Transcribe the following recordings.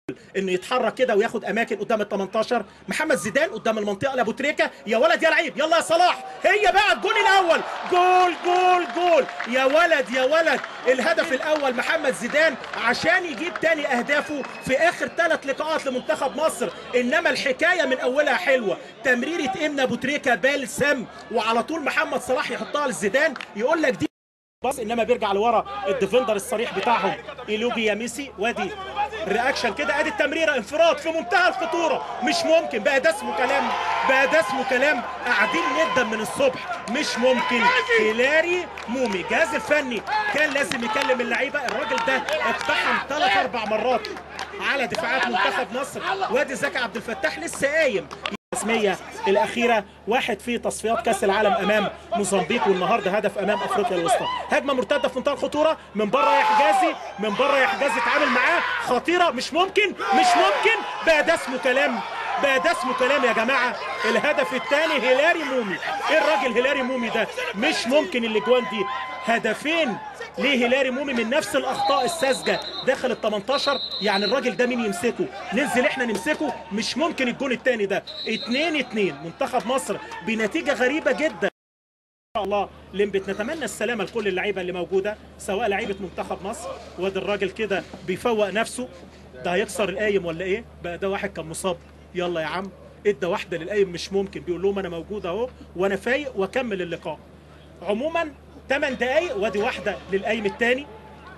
انه يتحرك كده وياخد اماكن قدام ال 18 محمد زيدان قدام المنطقه لابو تريكه يا ولد يا لعيب يلا يا صلاح هي بقى الجول الاول جول جول جول يا ولد يا ولد الهدف الاول محمد زيدان عشان يجيب تاني اهدافه في اخر ثلاث لقاءات لمنتخب مصر انما الحكايه من اولها حلوه تمريره امنا ابو تريكه بالسم وعلى طول محمد صلاح يحطها لزيدان يقول لك دي باص انما بيرجع لورا الديفندر الصريح بتاعهم ايلوجي يا ميسي وادي الرياكشن كده ادي التمريره انفراد في منتهى الخطوره مش ممكن بقى ده اسمه كلام بقى ده اسمه كلام قاعدين ندم من الصبح مش ممكن هيلاري مومي الجهاز الفني كان لازم يكلم اللعيبه الراجل ده اقتحم ثلاث اربع مرات على دفاعات منتخب مصر وادي زكي عبد الفتاح لسه قايم الرسمية الأخيرة واحد في تصفيات كأس العالم أمام موزمبيق والنهاردة هدف أمام أفريقيا الوسطى هجمة مرتدة في منتهى الخطورة من بره يا حجازي من بره يا حجازي اتعامل معاه خطيرة مش ممكن مش ممكن بقى ده اسمه كلام بقى ده اسمه كلام يا جماعة الهدف الثاني هيلاري مومي ايه الراجل هيلاري مومي ده مش ممكن الاجوان دي هدفين ليه هيلاري مومي من نفس الاخطاء الساذجه داخل ال 18 يعني الراجل ده مين يمسكه ننزل احنا نمسكه مش ممكن الجون الثاني ده 2 2 منتخب مصر بنتيجه غريبه جدا ان شاء الله لمبت نتمنى السلامه لكل اللعيبه اللي موجوده سواء لعيبه منتخب مصر وادي الراجل كده بيفوق نفسه ده هيكسر القايم ولا ايه بقى ده واحد كان مصاب يلا يا عم ادى واحده للقايم مش ممكن بيقول لهم انا موجود اهو وانا فايق واكمل اللقاء عموما 8 دقايق وادي واحده للقايم الثاني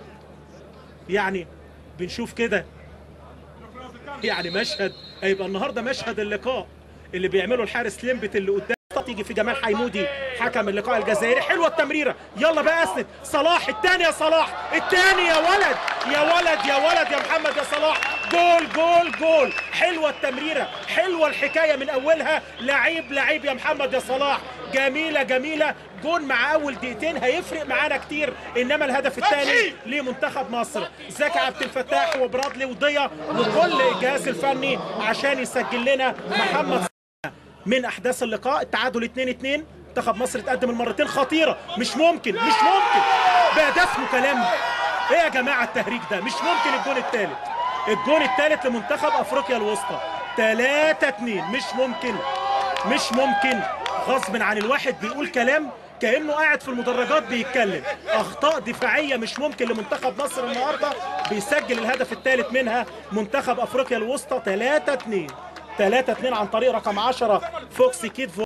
يعني بنشوف كده يعني مشهد هيبقى النهارده مشهد اللقاء اللي بيعمله الحارس ليمبت اللي قدام تيجي في جمال حيمودي حكم اللقاء الجزائري حلوه التمريره يلا بقى اسند صلاح الثاني يا صلاح الثاني يا ولد يا ولد يا ولد يا محمد يا صلاح جول جول جول حلوه التمريره حلوه الحكايه من اولها لعيب لعيب يا محمد يا صلاح جميله جميله جون مع اول دقيقتين هيفرق معانا كتير انما الهدف الثاني لمنتخب مصر زكي عبد الفتاح وبرادلي وضيا وكل الجهاز الفني عشان يسجل لنا محمد من احداث اللقاء التعادل 2 2 منتخب مصر اتقدم المرتين خطيره مش ممكن مش ممكن بقى ده اسمه كلام ايه يا جماعه التهريج ده مش ممكن الجون الثالث الجون الثالث لمنتخب افريقيا الوسطى 3 2 مش ممكن مش ممكن غصب عن الواحد بيقول كلام كانه قاعد في المدرجات بيتكلم اخطاء دفاعيه مش ممكن لمنتخب مصر النهارده بيسجل الهدف الثالث منها منتخب افريقيا الوسطى 3 2 3 2 عن طريق رقم 10 فوكسي كيد